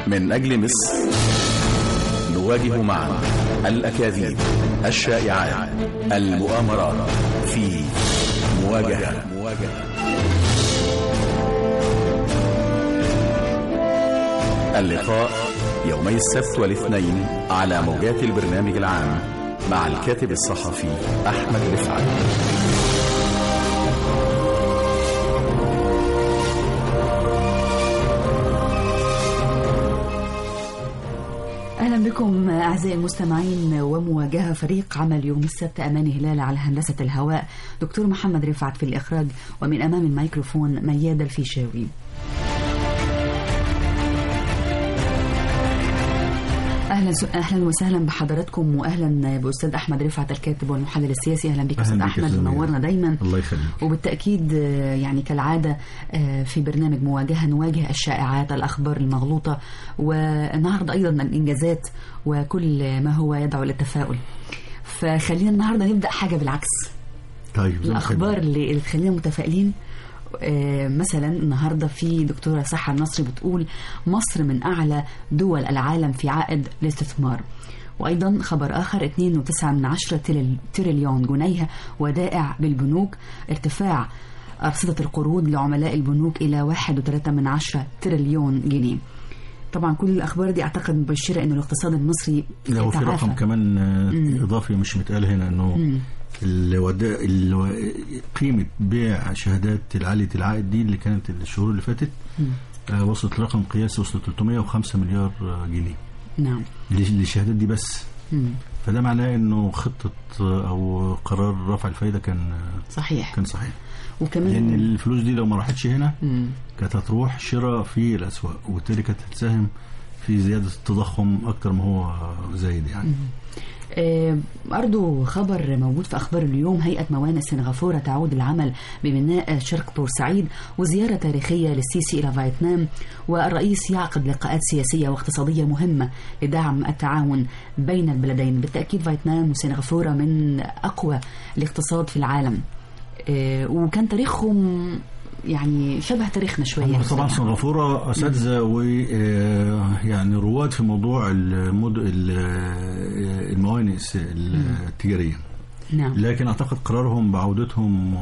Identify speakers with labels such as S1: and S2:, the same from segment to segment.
S1: من أجل مصر نواجه معا الأكاذيب الشائعات المؤامرات في مواجهة اللقاء يومي السبت والاثنين على موجات البرنامج العام مع الكاتب الصحفي أحمد رفعت
S2: اهلا بكم اعزائي المستمعين ومواجهه فريق عمل يوم السبت امان هلال على هندسه الهواء دكتور محمد رفعت في الاخراج ومن امام الميكروفون مياد الفيشاوي اهلا اهلا وسهلا بحضراتكم واهلا باستاذ احمد رفعت الكاتب والمحلل السياسي اهلا بك استاذ احمد منورنا دايما
S3: الله يخليك
S2: وبالتاكيد يعني كالعاده في برنامج مواجهه نواجه الشائعات الاخبار المغلوطه والنهارده ايضا الانجازات وكل ما هو يدعو للتفاؤل فخلينا النهارده نبدا حاجه بالعكس
S3: طيب
S2: الاخبار اللي اللي تخلينا متفائلين آه، مثلا النهارده في دكتوره صحه النصري بتقول مصر من اعلى دول العالم في عائد الاستثمار وايضا خبر اخر 2.9 من عشرة تريل- تريليون جنيه ودائع بالبنوك ارتفاع ارصده القروض لعملاء البنوك الى 1.3 من عشرة تريليون جنيه طبعا كل الاخبار دي اعتقد مبشره انه الاقتصاد المصري
S3: لو في
S2: يتعافى.
S3: رقم كمان آه، اضافي مش متقال هنا انه الودا... الو... قيمه بيع شهادات العاليه العائد دي اللي كانت الشهور اللي فاتت آه وصلت لرقم قياسي وصلت 305 مليار آه، جنيه
S2: نعم
S3: للش- للشهادات دي بس
S2: مم.
S3: فده معناه انه خطه آه، او قرار رفع الفايده كان آه،
S2: صحيح
S3: كان صحيح
S2: وكمان
S3: لان الفلوس دي لو ما راحتش هنا
S2: مم.
S3: كانت هتروح شراء في الاسواق وبالتالي كانت هتساهم في زياده التضخم اكتر ما هو زايد يعني
S2: آه، برضو خبر موجود في أخبار اليوم هيئة موانئ سنغافورة تعود العمل بميناء شرق بورسعيد وزيارة تاريخية للسيسي إلى فيتنام والرئيس يعقد لقاءات سياسية واقتصادية مهمة لدعم التعاون بين البلدين بالتأكيد فيتنام وسنغافورة من أقوى الاقتصاد في العالم آه، وكان تاريخهم يعني شبه تاريخنا شوية
S3: هم طبعا
S2: بصراحة.
S3: سنغافورة أساتذة ويعني رواد في موضوع المد... ال- آه، الموانئ الس- التجارية
S2: نعم
S3: لكن أعتقد قرارهم بعودتهم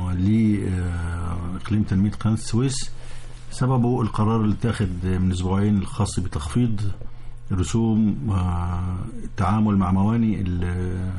S3: لإقليم تنمية قناة السويس سببه القرار اللي اتاخد من أسبوعين الخاص بتخفيض رسوم آه، التعامل مع موانئ ال-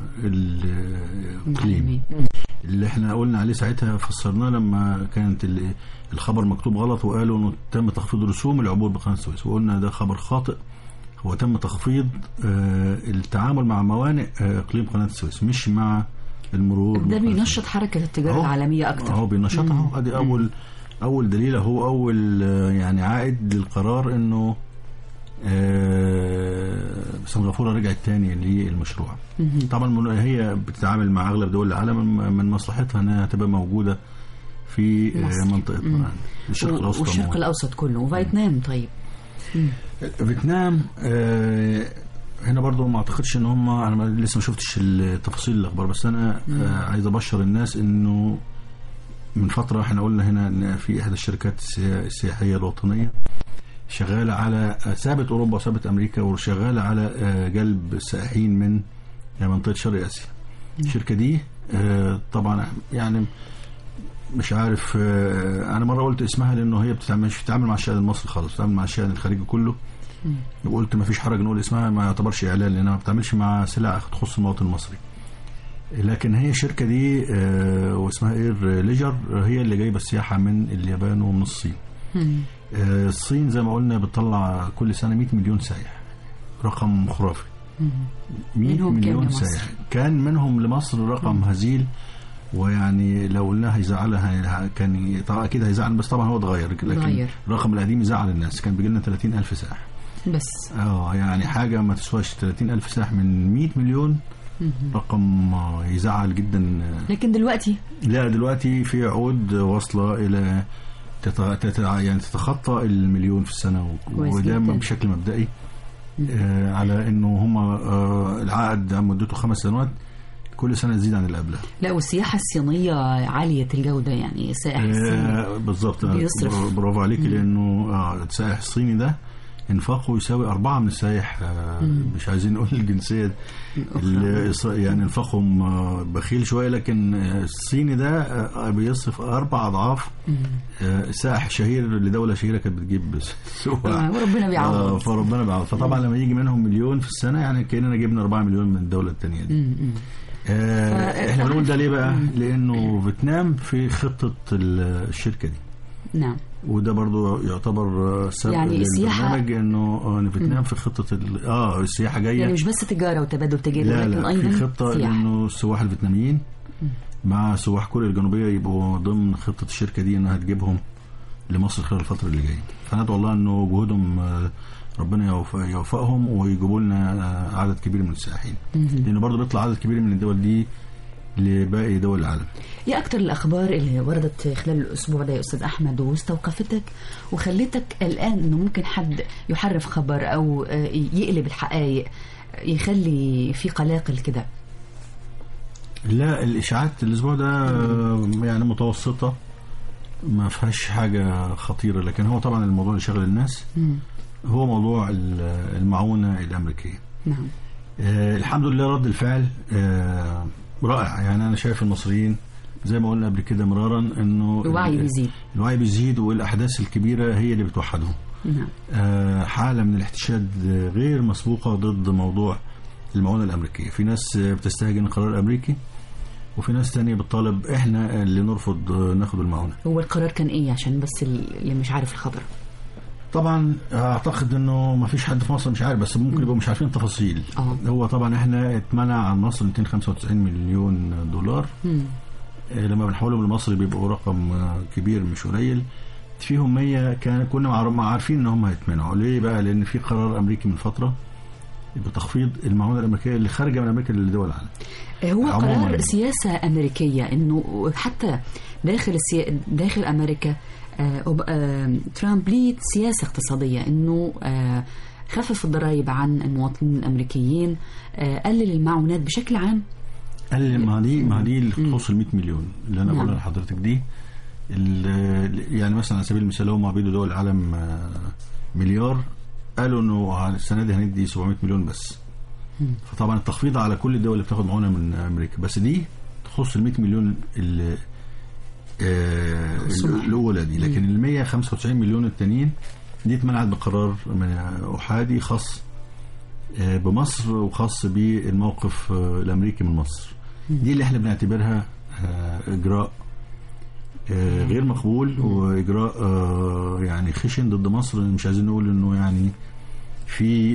S3: الإقليم
S2: معلمين.
S3: اللي احنا قلنا عليه ساعتها فسرناه لما كانت ال- الخبر مكتوب غلط وقالوا انه تم تخفيض رسوم العبور بقناه السويس وقلنا ده خبر خاطئ هو تم تخفيض آه، التعامل مع موانئ آه، اقليم قناه السويس مش مع المرور
S2: ده
S3: بقناة
S2: بينشط
S3: السويس.
S2: حركة التجارة
S3: أهو.
S2: العالمية أكتر
S3: اهو بينشطها
S2: مم.
S3: اهو ادي اول اول دليل هو اول آه، يعني عائد للقرار انه آه، سنغافوره رجعت تاني للمشروع
S2: مهم.
S3: طبعا من- هي بتتعامل مع اغلب دول العالم من- من مصلحتها انها تبقى موجوده في آه،
S2: مصر.
S3: منطقتنا
S2: مم.
S3: يعني الشرق الاوسط
S2: والشرق
S3: عموماً.
S2: الأوسط كله وفيتنام طيب
S3: فيتنام آه، هنا برضو ما اعتقدش ان هم انا ما- لسه ما شفتش التفاصيل الاخبار بس انا آه، عايز ابشر الناس انه من فتره احنا قلنا هنا ان في احدى الشركات السيا- السياحيه الوطنيه شغاله على آه، سابت اوروبا وسابت امريكا وشغاله على آه، جلب السائحين من منطقه شرق اسيا الشركه دي آه، طبعا يعني مش عارف آه، انا مره قلت اسمها لانه هي بتتعامل مش بتتعامل مع الشأن المصري خالص بتتعامل مع الشأن الخارجي كله وقلت ما فيش حرج نقول اسمها ما يعتبرش اعلان لانها ما بتتعاملش مع سلع تخص المواطن المصري لكن هي الشركه دي آه، واسمها اير ليجر هي اللي جايبه السياحه من اليابان ومن الصين
S2: مم.
S3: آه، الصين زي ما قلنا بتطلع كل سنه 100 مليون سائح رقم خرافي 100
S2: منهم كام
S3: مليون
S2: لمصر؟
S3: سائح كان منهم لمصر رقم هزيل ويعني لو قلنا هيزعلها هي- كان ي- طبعا اكيد هيزعل بس طبعا هو اتغير لكن
S2: اتغير.
S3: الرقم القديم يزعل الناس كان بيجي لنا 30 الف سائح
S2: بس
S3: اه يعني حاجه ما تسواش 30 الف سائح من 100 مليون رقم آه، يزعل جدا
S2: لكن دلوقتي
S3: لا دلوقتي في عقود واصله الى تت- تت- يعني تتخطى المليون في السنه و-
S2: كويس
S3: وده
S2: جداً.
S3: بشكل مبدئي آه على انه هم آه العقد مدته خمس سنوات كل سنه تزيد عن اللي قبلها
S2: لا والسياحة الصينية عالية الجودة يعني السائح الصيني
S3: آه بالظبط
S2: بيصرف.
S3: برافو عليك لانه آه السائح الصيني ده انفاقه يساوي أربعة من السايح آه، مش عايزين نقول الجنسية اللي إص- يعني انفاقهم آه، بخيل شوية لكن آه، الصيني ده آه، بيصرف أربع أضعاف آه، سائح شهير لدولة شهيرة كانت بتجيب سواح
S2: آه، وربنا بيعوض.
S3: آه، فربنا بيعوض فطبعا لما يجي منهم مليون في السنة يعني كأننا جبنا 4 مليون من الدولة التانية دي
S2: مم. مم.
S3: آه
S2: ف-
S3: احنا بنقول ده ليه بقى؟ لأنه فيتنام في خطة ال- الشركة دي
S2: نعم
S3: وده برضو يعتبر آه، سبب
S2: يعني السياحة-
S3: للبرنامج انه آه، ان فيتنام في خطه ال- اه السياحه جايه
S2: يعني مش بس تجاره وتبادل تجاري
S3: لا
S2: ولكن
S3: لا
S2: ايضا
S3: في خطه
S2: سياحة.
S3: انه السواح الفيتناميين مع سواح كوريا الجنوبيه يبقوا ضمن خطه الشركه دي انها تجيبهم لمصر خلال الفتره اللي جايه فندعو الله انه جهودهم آه، ربنا يوفق- يوفقهم ويجيبوا لنا آه، عدد كبير من السائحين لانه برضه بيطلع عدد كبير من الدول دي لباقي دول العالم
S2: ايه اكتر الاخبار اللي وردت خلال الاسبوع ده يا استاذ احمد واستوقفتك وخلتك قلقان انه ممكن حد يحرف خبر او آه، يقلب الحقائق يخلي في قلاقل كده
S3: لا الاشاعات الاسبوع ده آه، يعني متوسطه ما فيهاش حاجه خطيره لكن هو طبعا الموضوع اللي شغل الناس
S2: مم.
S3: هو موضوع ال- المعونه الامريكيه
S2: نعم
S3: آه الحمد لله رد الفعل آه رائع يعني انا شايف المصريين زي ما قلنا قبل كده مرارا انه
S2: الوعي
S3: ال-
S2: بيزيد.
S3: الوعي بيزيد والاحداث الكبيره هي اللي بتوحدهم
S2: نعم
S3: آه، حالة من الاحتشاد غير مسبوقة ضد موضوع المعونة الأمريكية في ناس آه، بتستهجن القرار الأمريكي وفي ناس تانية بتطالب إحنا اللي نرفض آه، ناخد المعونة
S2: هو القرار كان ايه عشان بس اللي مش عارف الخبر
S3: طبعا أعتقد إنه ما فيش حد في مصر مش عارف بس ممكن يبقوا مش عارفين التفاصيل
S2: آه.
S3: هو طبعا إحنا اتمنع عن مصر 295 مليون دولار
S2: مم.
S3: آه، لما بنحولهم لمصر بيبقوا رقم آه، كبير مش قليل فيهم 100 كان كنا مع- مع عارفين ان هم هيتمنعوا ليه بقى لان في قرار امريكي من فتره بتخفيض المعونه الامريكيه اللي خارجه من امريكا لدول العالم
S2: هو
S3: عموماً.
S2: قرار سياسة أمريكية إنه حتى داخل السي... داخل أمريكا آه أوب- آه ترامب ليه سياسة اقتصادية إنه آه خفف الضرائب عن المواطنين الأمريكيين آه قلل المعونات بشكل عام
S3: قال ما دي ما دي اللي تخص ال 100 مليون اللي انا
S2: نعم.
S3: بقولها لحضرتك دي ال- يعني مثلا على سبيل المثال هم بيدوا دول العالم آه، مليار قالوا انه على السنه دي هندي 700 مليون بس فطبعا التخفيض على كل الدول اللي بتاخد معونه من امريكا بس دي تخص ال 100 مليون اللي آه،
S2: خصهم.
S3: الاولى دي لكن ال 195 مليون التانيين دي اتمنعت بقرار من احادي خاص آه، بمصر وخاص بالموقف آه، الامريكي من مصر دي اللي احنا بنعتبرها آه، اجراء آه، غير مقبول واجراء آه، يعني خشن ضد مصر مش عايزين نقول انه يعني في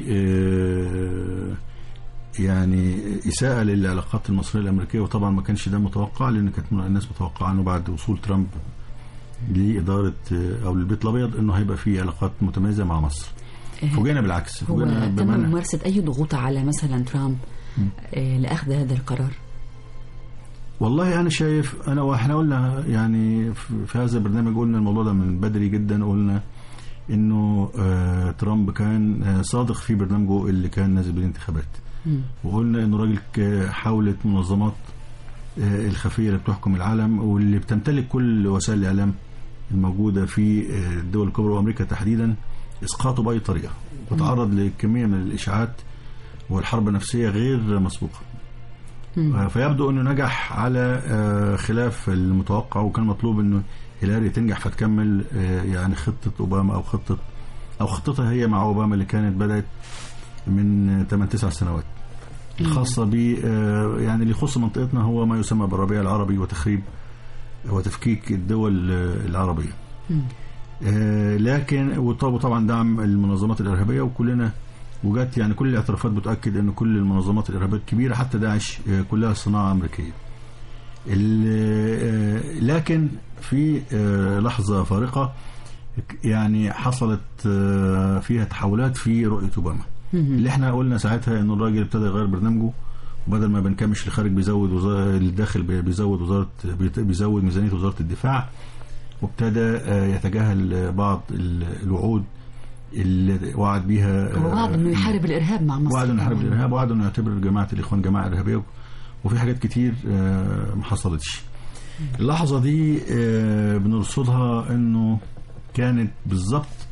S3: آه، يعني اساءه للعلاقات المصريه الامريكيه وطبعا ما كانش ده متوقع لان كانت الناس متوقعه انه بعد وصول ترامب لاداره آه، او للبيت الابيض انه هيبقى في علاقات متميزه مع مصر فوجئنا بالعكس
S2: هو
S3: فوجئنا
S2: تم
S3: بمنع
S2: ممارسة أي ضغوط على مثلا ترامب آه لأخذ هذا القرار
S3: والله انا شايف انا واحنا قلنا يعني في في هذا البرنامج قلنا الموضوع ده من بدري جدا قلنا انه آه ترامب كان آه صادق في برنامجه اللي كان نازل بالانتخابات
S2: مم.
S3: وقلنا انه راجل ك- حاولت منظمات آه الخفيه اللي بتحكم العالم واللي بتمتلك كل وسائل الاعلام الموجوده في آه الدول الكبرى وامريكا تحديدا اسقاطه باي طريقه وتعرض لكميه من الاشاعات والحرب النفسيه غير مسبوقه
S2: مم.
S3: فيبدو انه نجح على آه، خلاف المتوقع وكان مطلوب انه هيلاري تنجح فتكمل آه، يعني خطه اوباما او خطه او خطتها هي مع اوباما اللي كانت بدات من 8 9 سنوات الخاصه ب آه، يعني اللي يخص منطقتنا هو ما يسمى بالربيع العربي وتخريب وتفكيك الدول آه، العربيه
S2: مم.
S3: آه، لكن وط- وطبعا دعم المنظمات الارهابيه وكلنا وجات يعني كل الاعترافات بتاكد ان كل المنظمات الارهابيه الكبيره حتى داعش آه، كلها صناعه امريكيه. ال- آه، لكن في آه، لحظه فارقه يعني حصلت آه، فيها تحولات في رؤيه اوباما. اللي احنا قلنا ساعتها ان الراجل ابتدى يغير برنامجه وبدل ما بنكمش الخارج بيزود وزارة الداخل بيزود وزاره بيت- بيزود ميزانيه وزاره الدفاع وابتدى آه، يتجاهل آه، بعض ال- الوعود اللي وعد بيها
S2: هو وعد إنه
S3: آه،
S2: يحارب الإرهاب مع مصر
S3: وعد انه يحارب
S2: كمان.
S3: الارهاب وعد انه يعتبر جماعه الاخوان جماعه ارهابيه وفي حاجات كتير آه، ما حصلتش اللحظه دي آه، بنرصدها انه كانت بالظبط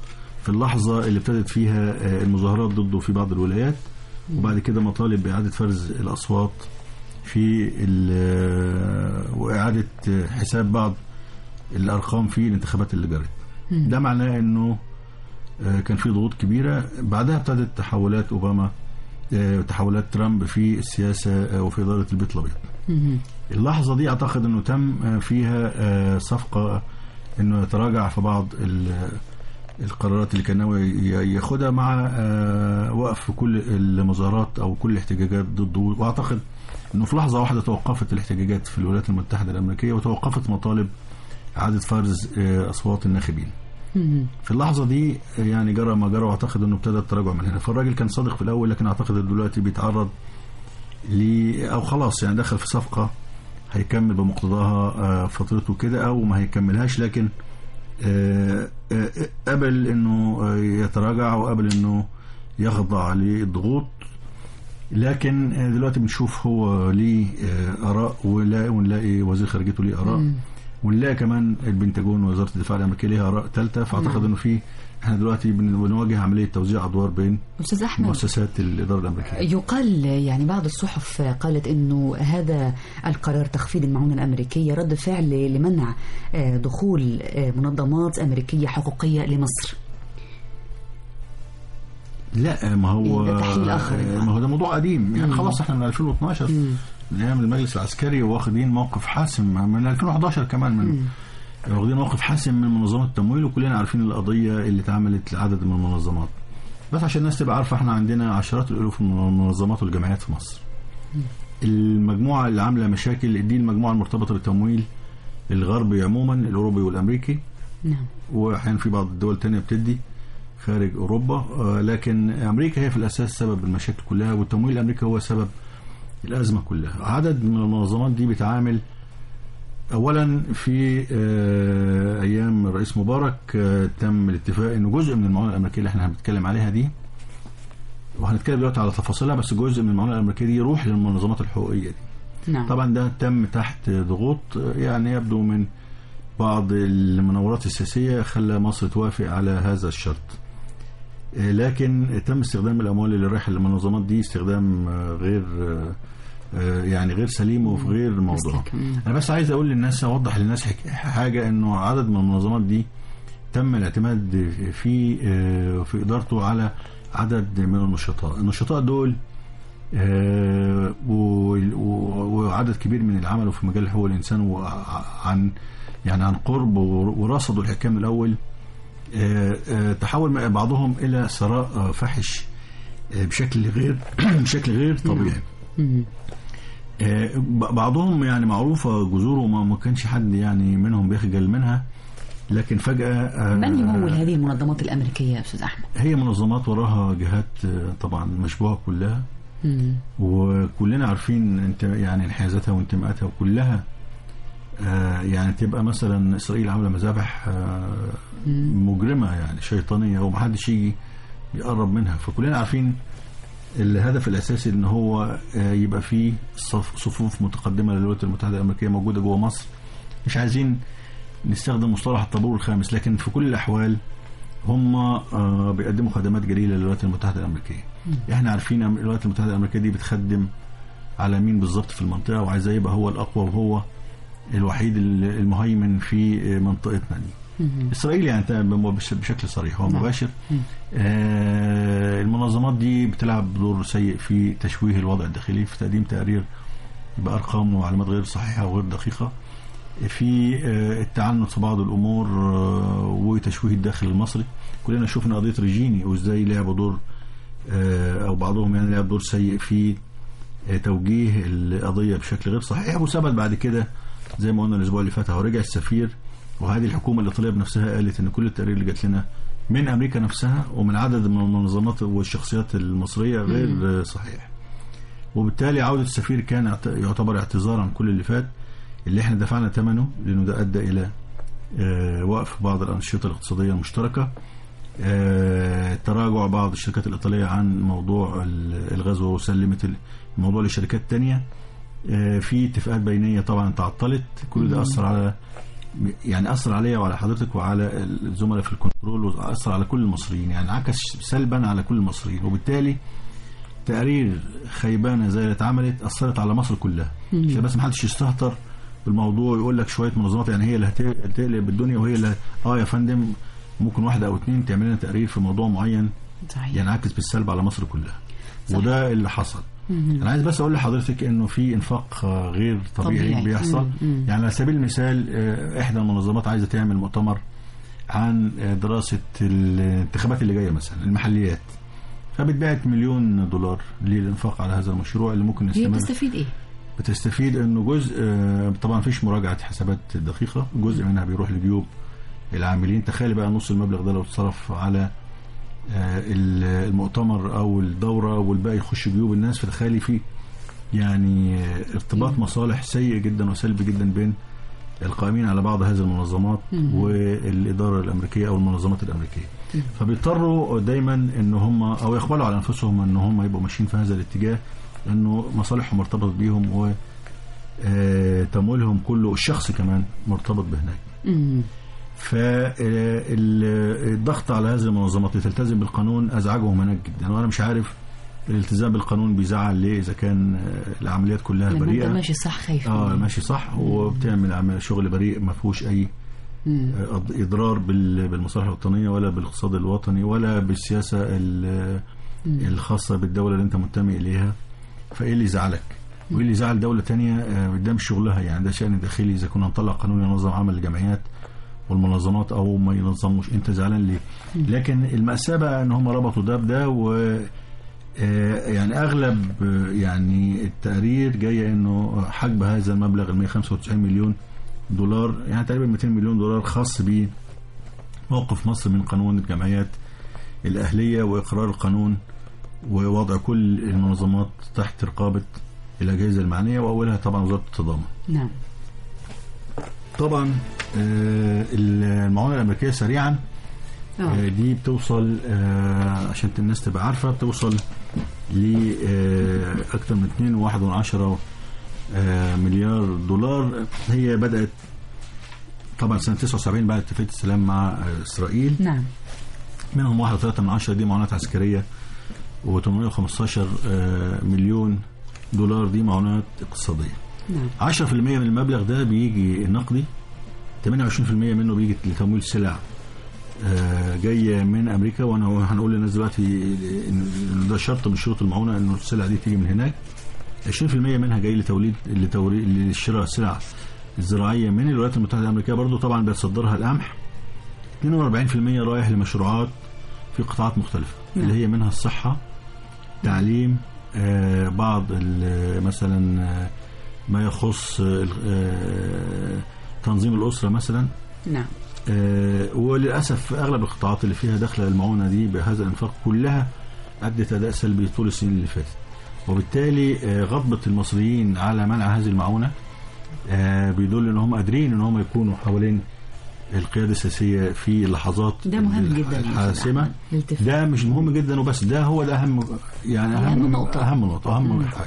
S3: في اللحظة اللي ابتدت فيها آه، المظاهرات ضده في بعض الولايات وبعد كده مطالب بإعادة فرز الأصوات في ال- آه، وإعادة آه، حساب بعض الأرقام في الانتخابات اللي جرت ده معناه أنه آه، كان في ضغوط كبيرة بعدها ابتدت تحولات أوباما آه، تحولات ترامب في السياسة آه، وفي إدارة البيت الأبيض
S2: مهم.
S3: اللحظة دي أعتقد أنه تم آه، فيها آه، صفقة أنه يتراجع في بعض ال- القرارات اللي كان ناوي ي- ياخدها مع آه، وقف كل المظاهرات أو كل الاحتجاجات ضده وأعتقد أنه في لحظة واحدة توقفت الاحتجاجات في الولايات المتحدة الأمريكية وتوقفت مطالب إعادة فرز آه، أصوات الناخبين
S2: مهم.
S3: في اللحظة دي يعني جرى ما جرى واعتقد انه ابتدى التراجع من هنا فالراجل كان صادق في الاول لكن اعتقد إن دلوقتي بيتعرض ل او خلاص يعني دخل في صفقة هيكمل بمقتضاها آه، فترته كده او ما هيكملهاش لكن آه، آه، قبل انه آه، يتراجع وقبل انه يخضع للضغوط لكن آه، دلوقتي بنشوف هو ليه آه، اراء ولا ونلاقي وزير خارجيته ليه اراء ونلاقي كمان البنتاجون ووزاره الدفاع الامريكيه ليها اراء ثالثه فاعتقد
S2: نعم.
S3: انه في احنا دلوقتي بن- بنواجه عمليه توزيع ادوار بين
S2: أستاذ أحمد
S3: مؤسسات الاداره الامريكيه
S2: يقال يعني بعض الصحف قالت انه هذا القرار تخفيض المعونه الامريكيه رد فعل لمنع آه، دخول آه، منظمات امريكيه حقوقيه لمصر.
S3: لا ما هو
S2: ده تحليل آخر.
S3: ما هو ده موضوع قديم يعني
S2: مم.
S3: خلاص احنا من 2012
S2: مم.
S3: من ايام المجلس العسكري واخدين موقف حاسم من 2011 كمان من واخدين موقف حاسم من منظمات التمويل وكلنا عارفين القضيه اللي اتعملت لعدد من المنظمات بس عشان الناس تبقى عارفه احنا عندنا عشرات الالوف من المنظمات والجمعيات في مصر المجموعه اللي عامله مشاكل دي المجموعه المرتبطه بالتمويل الغربي عموما الاوروبي والامريكي
S2: نعم.
S3: واحيانا في بعض الدول التانية بتدي خارج اوروبا آه، لكن امريكا هي في الاساس سبب المشاكل كلها والتمويل الامريكي هو سبب الازمه كلها عدد من المنظمات دي بتعامل اولا في آه، ايام الرئيس مبارك آه، تم الاتفاق انه جزء من المعونه الامريكيه اللي احنا هنتكلم عليها دي وهنتكلم دلوقتي على تفاصيلها بس جزء من المعونه الامريكيه دي يروح للمنظمات الحقوقيه دي
S2: نعم.
S3: طبعا ده تم تحت ضغوط يعني يبدو من بعض المناورات السياسية خلى مصر توافق على هذا الشرط آه، لكن تم استخدام الأموال اللي رايحة للمنظمات دي استخدام آه، غير آه، آه، يعني غير سليم وفي غير موضوع
S2: مسلك. مم.
S3: أنا بس عايز أقول للناس أوضح للناس حك- حاجة إنه عدد من المنظمات دي تم الاعتماد في آه، في إدارته على عدد من النشطاء النشطاء دول آه، و- و- وعدد كبير من اللي عملوا في مجال حقوق الانسان وعن يعني عن قرب ور- ورصدوا الحكام من الاول آه، آه، تحول مع بعضهم الى ثراء آه، فاحش آه، بشكل غير بشكل غير طبيعي
S2: مم.
S3: آه، ب- بعضهم يعني معروفه جذوره ما ما كانش حد يعني منهم بيخجل منها لكن فجاه آه،
S2: من يمول هذه المنظمات الامريكيه يا استاذ احمد؟
S3: هي منظمات وراها جهات آه، طبعا مشبوهه كلها
S2: مم.
S3: وكلنا عارفين انت يعني انحيازاتها وانتماءاتها وكلها آه يعني تبقى مثلا اسرائيل عامله مذابح آه مجرمه يعني شيطانيه ومحدش يجي يقرب منها فكلنا عارفين الهدف الاساسي ان هو آه يبقى فيه صف صفوف متقدمه للولايات المتحده الامريكيه موجوده جوه مصر مش عايزين نستخدم مصطلح الطابور الخامس لكن في كل الاحوال هم آه بيقدموا خدمات جليله للولايات المتحده الامريكيه احنا عارفين أم- الولايات المتحده الامريكيه دي بتخدم على مين بالظبط في المنطقه وعايزاه يبقى هو الاقوى وهو الوحيد ال- المهيمن في منطقتنا دي
S2: مم.
S3: اسرائيل يعني ده بش- بشكل صريح هو
S2: نعم.
S3: مباشر
S2: مم.
S3: آه المنظمات دي بتلعب دور سيء في تشويه الوضع الداخلي في تقديم تقارير بارقام ومعلومات غير صحيحه وغير دقيقه في آه، التعنت في بعض الامور آه، وتشويه الداخل المصري كلنا شفنا قضيه ريجيني وازاي لعبوا دور آه، او بعضهم يعني لعب دور سيء في آه، توجيه القضيه بشكل غير صحيح وثبت بعد كده زي ما قلنا الاسبوع اللي فات هو رجع السفير وهذه الحكومه الايطاليه بنفسها قالت ان كل التقارير اللي جات لنا من امريكا نفسها ومن عدد من المنظمات والشخصيات المصريه غير آه، صحيح وبالتالي عوده السفير كان اعت- يعتبر اعتذار عن كل اللي فات اللي احنا دفعنا ثمنه لانه ده ادى الى آه، وقف بعض الانشطه الاقتصاديه المشتركه آه، تراجع بعض الشركات الايطاليه عن موضوع ال- الغزو وسلمت الموضوع لشركات تانية آه، في اتفاقات بينيه طبعا تعطلت كل ده اثر على يعني اثر عليا وعلى حضرتك وعلى الزملاء في الكنترول واثر على كل المصريين يعني عكس سلبا على كل المصريين وبالتالي تقارير خيبانه زي اللي اتعملت اثرت على مصر كلها عشان بس ما حدش يستهتر بالموضوع ويقول لك شويه منظمات يعني هي اللي هت- هتقلب الدنيا وهي اللي اه يا فندم ممكن واحده او اتنين تعمل لنا تقرير في موضوع معين
S2: صحيح
S3: ينعكس بالسلب على مصر كلها
S2: صح.
S3: وده اللي حصل انا عايز بس اقول لحضرتك انه في انفاق آه، غير طبيعي,
S2: طبيعي.
S3: بيحصل
S2: مم. مم.
S3: يعني على سبيل المثال آه، احدى المنظمات عايزه تعمل مؤتمر عن آه، دراسه الانتخابات اللي جايه مثلا المحليات فبتبعت مليون دولار للانفاق على هذا المشروع اللي ممكن
S2: هي
S3: يستمر
S2: تستفيد ايه؟
S3: بتستفيد انه جزء آه، طبعا مفيش مراجعه حسابات دقيقه جزء منها بيروح لجيوب العاملين تخيل بقى نص المبلغ ده لو اتصرف على آه، ال- المؤتمر او الدوره والباقي يخش جيوب الناس فتخيلي في يعني آه، ارتباط مصالح سيء جدا وسلبي جدا بين القائمين على بعض هذه المنظمات والاداره الامريكيه او المنظمات الامريكيه فبيضطروا دايما ان هم او يقبلوا على انفسهم ان هم يبقوا ماشيين في هذا الاتجاه لانه مصالحهم مرتبطه بيهم و آه، تمويلهم كله الشخص كمان مرتبط بهناك
S2: مم.
S3: فالضغط على هذه المنظمات لتلتزم بالقانون ازعجهم هناك جدا وانا مش عارف الالتزام بالقانون بيزعل ليه اذا كان آه، العمليات كلها
S2: لما انت
S3: بريئه
S2: ماشي صح خايف
S3: اه
S2: منه.
S3: ماشي صح وبتعمل عمل شغل بريء ما فيهوش اي
S2: مم.
S3: آه، اضرار بال- بالمصالح الوطنيه ولا بالاقتصاد الوطني ولا بالسياسه ال- الخاصه بالدوله اللي انت منتمي اليها فايه اللي يزعلك؟ وايه اللي يزعل دوله تانية آه، ده مش شغلها يعني ده شان داخلي اذا كنا نطلع قانون ينظم عمل الجمعيات والمنظمات او ما ينظموش انت زعلان ليه؟ لكن المأساة بقى ان هم ربطوا ده بده و آه، يعني اغلب آه، يعني التقارير جايه انه حجب هذا المبلغ ال 195 مليون دولار يعني تقريبا 200 مليون دولار خاص بموقف مصر من قانون الجمعيات الاهليه واقرار القانون ووضع كل المنظمات تحت رقابه الاجهزه المعنيه واولها طبعا وزاره التضامن.
S2: نعم
S3: طبعا آه، المعونه الامريكيه سريعا
S2: اه
S3: آه، دي بتوصل آه، عشان الناس تبقى عارفه بتوصل ل آه، اكثر من 2.1 آه، مليار دولار هي بدات طبعا سنه 79 بعد اتفاقيه السلام مع آه، اسرائيل
S2: نعم
S3: منهم 1.3 من عشرة دي معونات عسكريه و815 مليون دولار دي معونات اقتصاديه
S2: نعم
S3: 10% من المبلغ ده بيجي نقدي 28% منه بيجي لتمويل سلع آه، جايه من امريكا وانا هنقول للناس دلوقتي ان إن ده شرط من شروط المعونه انه السلع دي تيجي من هناك 20% منها جاي لتوليد لتوريد لشراء سلع الزراعيه من الولايات المتحده الامريكيه برضو طبعا بيتصدرها القمح 42% رايح لمشروعات في قطاعات مختلفه
S2: نعم.
S3: اللي هي منها الصحه تعليم آه، بعض ال- مثلا آه، ما يخص آه، آه، تنظيم الاسره مثلا
S2: نعم
S3: آه، وللاسف اغلب القطاعات اللي فيها داخله المعونه دي بهذا الانفاق كلها ادت اداء سلبي طول السنين اللي فاتت وبالتالي آه، غضبه المصريين على منع هذه المعونه آه، بيدل ان هم قادرين ان هم يكونوا حوالين القياده السياسيه في اللحظات
S2: ده مهم جدا يا أستاذ
S3: الحاسمه
S2: أحمد، الالتفات.
S3: ده مش مهم جدا وبس ده هو ده اهم يعني اهم
S2: أهم نقطة.
S3: اهم نقطه اهم حاجه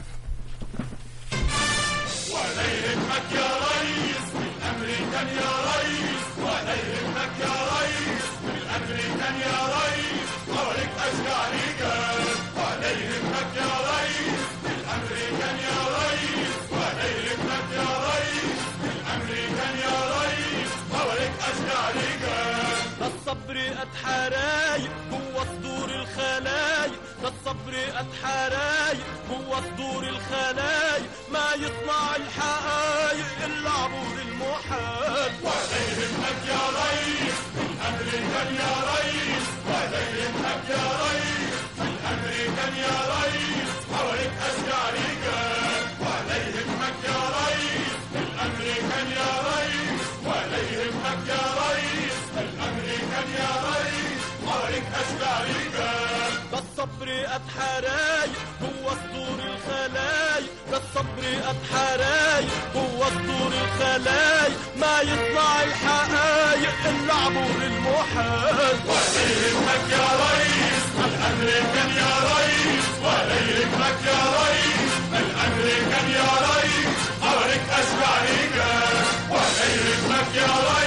S4: ده الصبر قد حرايق جوا صدور الخلايق ده الصبر قد حرايق جوا صدور الخلايق ما يصنع الحقايق الا عبور المحال ولا يهمك يا ريس الامريكان يا ريس ولا يهمك يا ريس الامريكان يا ريس حواليك اشجع رجال ولا يهمك يا ريس الامريكان يا ريس ولا يهمك يا ريس الامريكان يا ريس حواليك اشجع رجال ده الصبر قد حرايق جوا صدور الخلايق ده الصبر قد حرايق جوا صدور الخلايق ما يطلع الحقايق الا عبور المحال ولا يهمك يا ريس الامريكان يا ريس ولا يهمك يا ريس الامريكان يا ريس حواليك اشجع رجال ولا يهمك يا ريس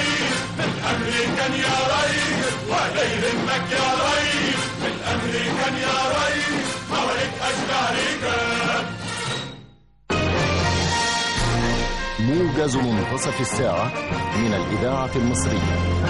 S4: الامريكان يا ريس ولا يهمك يا ريس الامريكان يا ريس حواليك اشبه رجال
S5: موجز منتصف الساعة من الإذاعة المصرية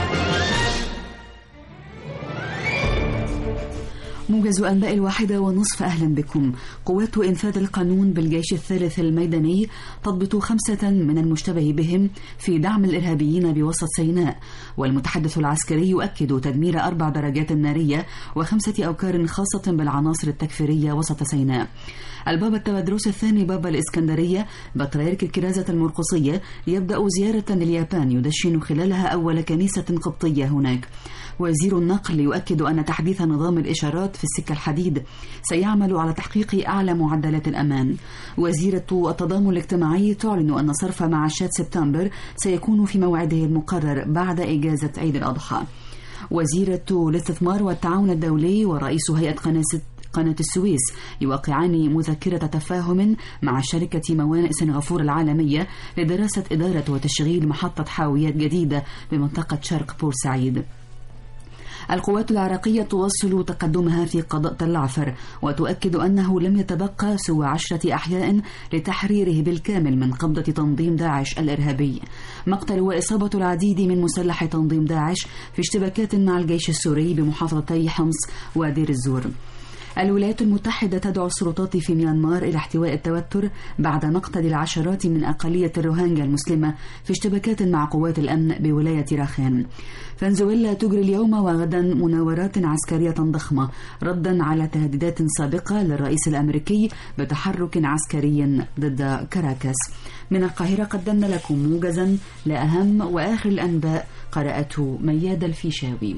S2: موجز أنباء الواحدة ونصف أهلا بكم قوات إنفاذ القانون بالجيش الثالث الميداني تضبط خمسة من المشتبه بهم في دعم الإرهابيين بوسط سيناء والمتحدث العسكري يؤكد تدمير أربع درجات نارية وخمسة أوكار خاصة بالعناصر التكفيرية وسط سيناء البابا التبدروس الثاني بابا الإسكندرية بطريرك الكرازة المرقصية يبدأ زيارة لليابان يدشن خلالها أول كنيسة قبطية هناك وزير النقل يؤكد أن تحديث نظام الإشارات في السكة الحديد سيعمل على تحقيق أعلى معدلات الأمان وزيرة التضامن الاجتماعي تعلن أن صرف معاشات سبتمبر سيكون في موعده المقرر بعد إجازة عيد الأضحى وزيرة الاستثمار والتعاون الدولي ورئيس هيئة قناة قناة السويس يوقعان مذكرة تفاهم مع شركة موانئ سنغافورة العالمية لدراسة إدارة وتشغيل محطة حاويات جديدة بمنطقة شرق بورسعيد القوات العراقية تواصل تقدمها في قضاء تل عفر وتؤكد أنه لم يتبقى سوى عشرة أحياء لتحريره بالكامل من قبضة تنظيم داعش الإرهابي مقتل وإصابة العديد من مسلح تنظيم داعش في اشتباكات مع الجيش السوري بمحافظتي حمص ودير الزور الولايات المتحدة تدعو السلطات في ميانمار إلى احتواء التوتر بعد مقتل العشرات من أقلية الروهانجا المسلمة في اشتباكات مع قوات الأمن بولاية راخان فنزويلا تجري اليوم وغدا مناورات عسكرية ضخمة ردا على تهديدات سابقة للرئيس الأمريكي بتحرك عسكري ضد كاراكاس من القاهرة قدمنا لكم موجزا لأهم وآخر الأنباء قرأته مياد الفيشاوي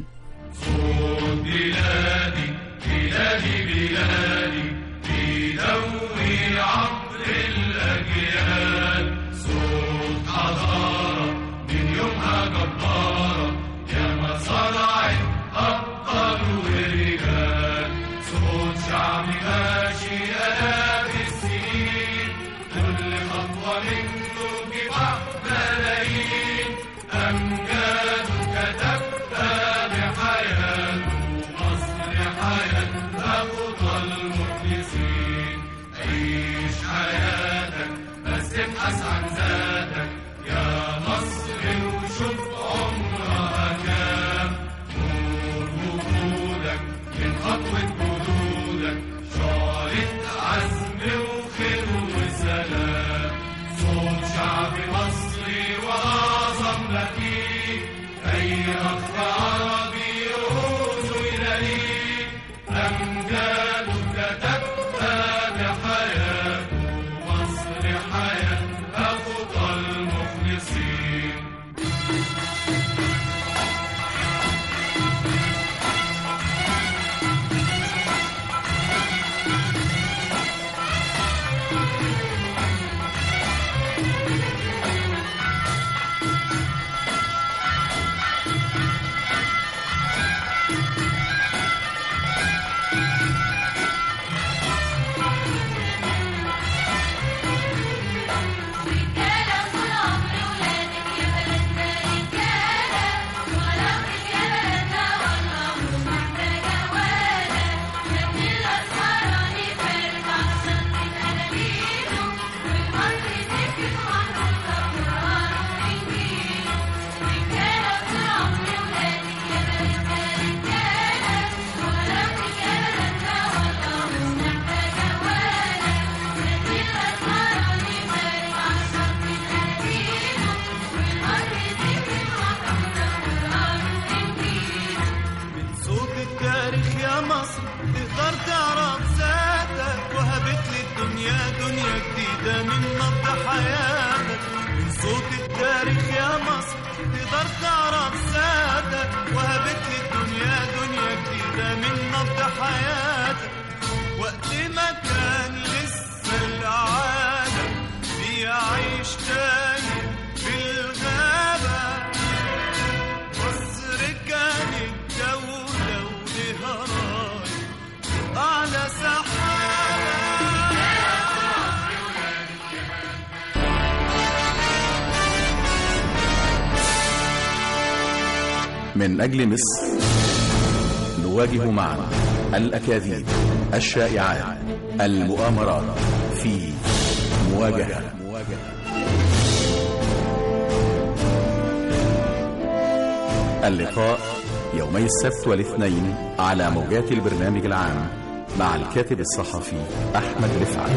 S4: بلادي بلادي بلادي في دوي عبر الأجيال صوت حضارة من يومها جبارة يا ما صنعت أبطال ورجال صوت شعب ماشي آلاف السنين كل خطوة منه كفاح ملايين أمجاد كتبها بحياته مصر حياة أفضل المخلصين عيش حياتك بس ابحث عن ذاتك يا مصر وشوف عمرها كام نور وجودك من خطوة جدودك شعلة عزم وخير وسلام صوت شعب مصري وأعظم ما فيه أي أخ عربي يعود إليه أمجاد كتبها بحياته مصر حياة أفضل المخلصين
S6: رجالة طول عمر ولادك يا بلدنا رجالة وربك يا بلدنا والله مش محتاجة ولا يا ابن الأسمراني فارس عشان تتقلبينه والمصري سكت محطوطة قرآن وإنجيل رجالة طول عمر ولادك يا بلدنا رجالة وربك يا بلدنا والله مش محتاجة ولا يا ابن الأسمراني فارس عشان تتقلبينه والمصري سكت محطوطة قرآن وإنجيل
S4: من صوت التاريخ يا مصر تقدر تعرف ذاتك وهبت للدنيا دنيا جديدة من نبض حياتك من صوت التاريخ يا مصر تقدر تعرف ذاتك وهبت للدنيا دنيا جديدة من نبض حياتك وقت ما كان لسه العالم بيعيش تاني في الغابة مصر كانت دولة ولها راية أعلى سحابة
S1: من أجل مصر نواجه معا الأكاذيب الشائعات المؤامرات في مواجهة اللقاء يومي السبت والاثنين على موجات البرنامج العام مع الكاتب الصحفي أحمد رفعت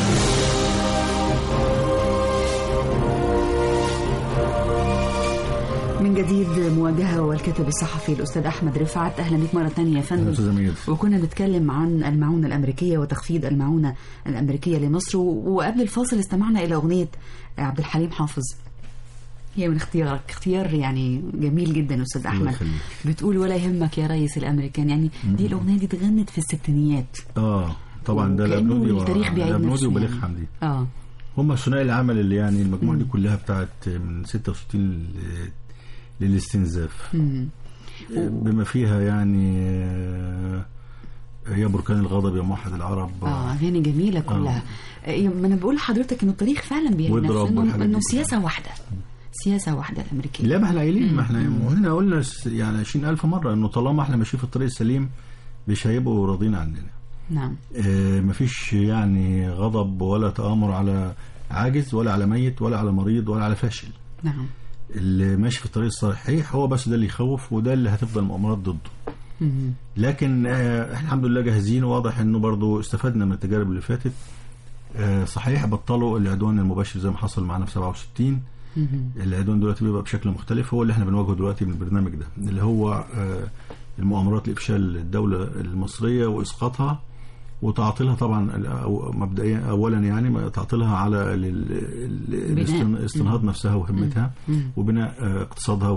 S2: من جديد مواجهة والكاتب الصحفي الأستاذ أحمد رفعت أهلا بك مرة ثانية يا فندم
S3: أستاذ أمير.
S2: وكنا بنتكلم عن المعونة الأمريكية وتخفيض المعونة الأمريكية لمصر و- وقبل الفاصل استمعنا إلى أغنية عبد الحليم حافظ هي من اختيارك اختيار يعني جميل جدا أستاذ أحمد
S3: يخليك.
S2: بتقول ولا يهمك يا ريس الأمريكان يعني دي الأغنية دي اتغنت في الستينيات
S3: اه طبعا ده
S2: وكأنه
S3: الابنودي و-
S2: التاريخ بيعيد
S3: الابنودي
S2: نفسه
S3: وبليغ
S2: يعني.
S3: حمدي
S2: اه
S3: هم ثنائي العمل اللي يعني المجموعه دي كلها بتاعت من 66 ل- للاستنزاف
S2: مم.
S3: بما فيها يعني آه، يا بركان الغضب يا موحد العرب
S2: اه اغاني جميله كلها آه. ما انا بقول لحضرتك انه التاريخ فعلا بيعيد
S3: واضرب
S2: نفسه انه,
S3: والحاجات
S2: إنه
S3: دي
S2: سياسه واحده سياسه واحده الامريكيه
S3: لا ما احنا قايلين ما احنا وهنا قلنا س- يعني 20000 مره انه طالما احنا ماشيين في الطريق السليم مش هيبقوا راضيين عننا
S2: نعم
S3: آه، مفيش يعني غضب ولا تآمر على عاجز ولا على ميت ولا على مريض ولا على فاشل
S2: نعم
S3: اللي ماشي في الطريق الصحيح هو بس ده اللي يخوف وده اللي هتفضل المؤامرات ضده
S2: مم.
S3: لكن آه، احنا الحمد لله جاهزين وواضح انه برضو استفدنا من التجارب اللي فاتت آه، صحيح بطلوا العدوان المباشر زي ما حصل معانا في 67
S2: مم.
S3: العدوان دلوقتي بيبقى بشكل مختلف هو اللي احنا بنواجهه دلوقتي من البرنامج ده اللي هو آه، المؤامرات لافشال الدوله المصريه واسقاطها وتعطيلها طبعا ال- أو- مبدئيا اولا يعني ما- تعطيلها على ال- ال- ال-
S2: بناء.
S3: الاستن- استنهاض نفسها وهمتها
S2: مم.
S3: وبناء آه، اقتصادها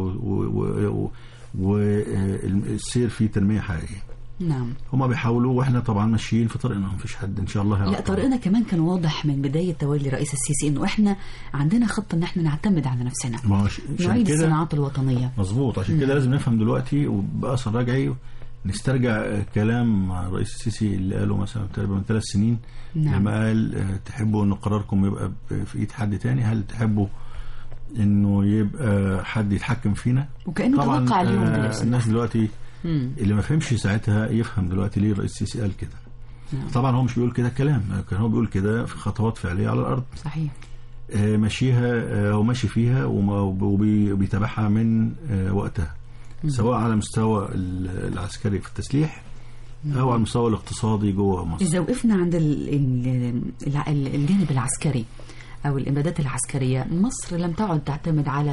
S3: والسير في تنميه حقيقيه
S2: نعم
S3: هما بيحاولوا واحنا طبعا ماشيين في طريقنا مفيش حد ان شاء الله
S2: لا
S3: هيعطل.
S2: طريقنا كمان كان واضح من بدايه تولي الرئيس السيسي انه احنا عندنا خطه ان احنا نعتمد على نفسنا
S3: ما هو ش- عشان
S2: نعيد
S3: كده
S2: الصناعات الوطنيه
S3: مظبوط عشان كده لازم نفهم دلوقتي وبأثر رجعي نسترجع كلام الرئيس السيسي اللي قاله مثلا تقريبا من ثلاث سنين
S2: نعم.
S3: لما قال آه، تحبوا ان قراركم يبقى ب- في ايد حد تاني هل تحبوا انه يبقى حد يتحكم فينا
S2: وكانه
S3: طبعا
S2: توقع اليوم ده يا
S3: آه
S2: أستاذ
S3: الناس
S2: أحمد.
S3: دلوقتي
S2: مم.
S3: اللي ما فهمش ساعتها يفهم دلوقتي ليه الرئيس السيسي قال كده
S2: نعم.
S3: طبعا هو مش بيقول كده كلام كان هو بيقول كده في خطوات فعليه على الارض
S2: صحيح
S3: آه، ماشيها آه، وماشي فيها وما- وبي- وبيتابعها من آه، وقتها سواء على مستوى ال- العسكري في التسليح او على المستوى الاقتصادي جوه مصر
S2: إذا وقفنا عند ال- ال- الع- الجانب العسكري أو الإمدادات العسكرية مصر لم تعد تعتمد على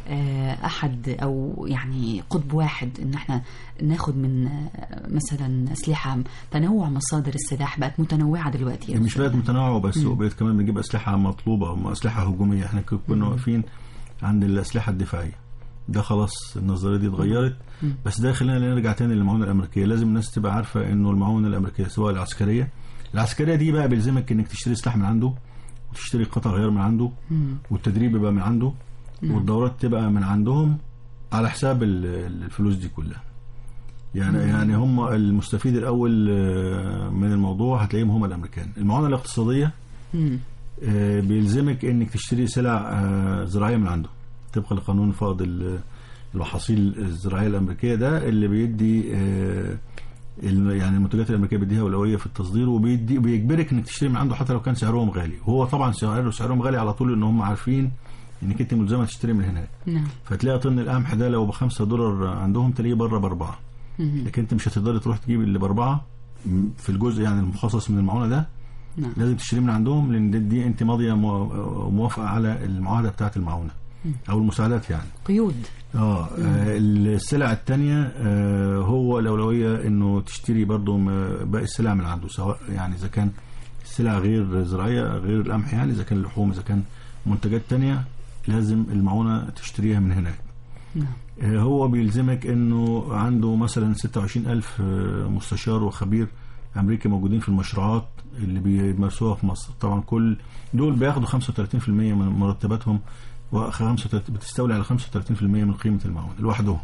S2: آه، أحد أو يعني قطب واحد إن احنا ناخد من آه، مثلا أسلحة تنوع مصادر السلاح بقت متنوعة دلوقتي يا
S3: مش
S2: أستاذ.
S3: بقت متنوعه بس وبقت كمان بنجيب اسلحه مطلوبه أو اسلحه هجوميه احنا ك- كنا واقفين عند الاسلحه الدفاعيه ده خلاص النظريه دي اتغيرت بس ده خلينا نرجع تاني للمعونه الامريكيه لازم الناس تبقى عارفه انه المعونه الامريكيه سواء العسكريه العسكريه دي بقى بيلزمك انك تشتري سلاح من عنده وتشتري قطع غيار من عنده
S2: مم.
S3: والتدريب يبقى من عنده والدورات تبقى من عندهم على حساب ال- ال- الفلوس دي كلها يعني يعني هم المستفيد الاول آه، من الموضوع هتلاقيهم هم الامريكان المعونه الاقتصاديه
S2: مم.
S3: آه، بيلزمك انك تشتري سلع آه، زراعيه من عنده طبقا لقانون فائض ال- المحاصيل الزراعيه الامريكيه ده اللي بيدي آه، ال- يعني المنتجات الامريكيه بيديها اولويه في التصدير وبيدي بيجبرك انك تشتري من عنده حتى لو كان سعرهم غالي وهو طبعا سعره سعرهم غالي على طول ان هم عارفين انك انت ملزمه تشتري من هناك
S2: نعم
S3: فتلاقي طن القمح ده لو بخمسة دولار عندهم تلاقيه بره باربعه
S2: مم.
S3: لكن انت مش هتقدري تروح تجيب اللي باربعه م- في الجزء يعني المخصص من المعونه ده
S2: نعم
S3: لازم تشتري من عندهم لان دي, دي انت ماضيه مو- موافقه على المعاهده بتاعه المعونه او المساعدات يعني
S2: قيود
S3: اه آه، السلع الثانيه آه هو الاولويه انه تشتري برضو م- باقي السلع من عنده سواء يعني اذا كان سلع غير زراعيه غير القمح يعني اذا كان لحوم اذا كان منتجات تانية لازم المعونه تشتريها من هناك
S2: نعم
S3: آه، هو بيلزمك انه عنده مثلا 26 الف آه، مستشار وخبير امريكي موجودين في المشروعات اللي بيمارسوها في مصر طبعا كل دول بياخدوا 35% من مرتباتهم و 35 بتستولي على 35% من قيمه المعونه لوحدهم